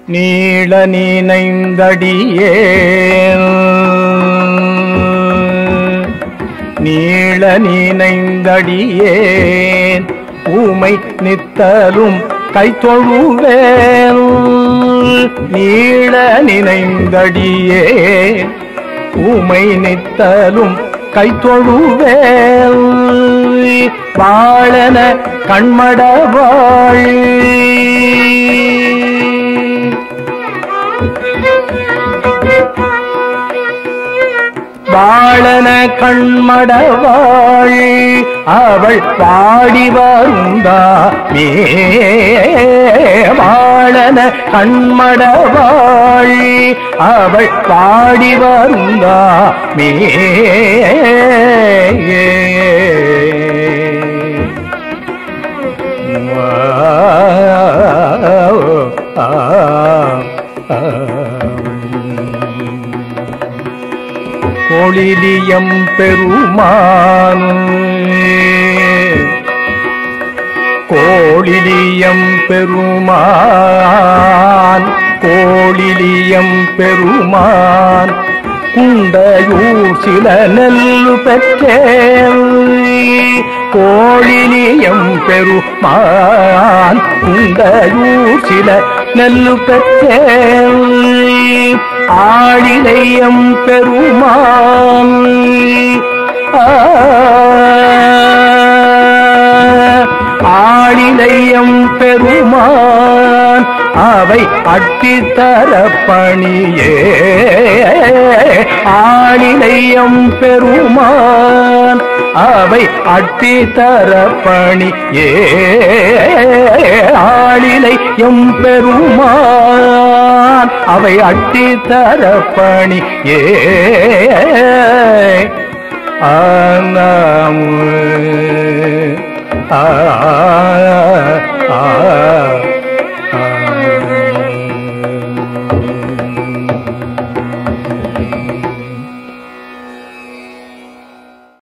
நீள நீனைந்தடியே நீள நீனைந்தடியேன் ஊமை நித்தலும் கைத்தொழுவேன் நீள நினைந்தடியே ஊமை நித்தலும் கைத்தொழுவேன் வாழன கண்மடவாழ் வாழன கண்மடவாள் அவள் பாடி வருந்தாமே வாழன கண்மடவாள் அவள் பாடி வருந்தாமே பொழிலியம் பெருமான் கோழிலியம் பெருமான் கோழிலியம் பெருமான் குண்டையூர் சில நெல்லு பெற்றேன் கோழிலியம் பெருமான் குண்டையூர் சில நெல்லு பெற்றேன் ஆழிலையம் பெருமான் ஆ, ஆழிலையம் பெருமான் அவை அட்டித்தர பணியே ஆழிலையம் பெருமான் அவை அட்டித்தர பணியே ஆளிலை எம் பெருமான் அவை அட்டித்தர பணி ஏ ஆனாமு ஆ ஆ ஆ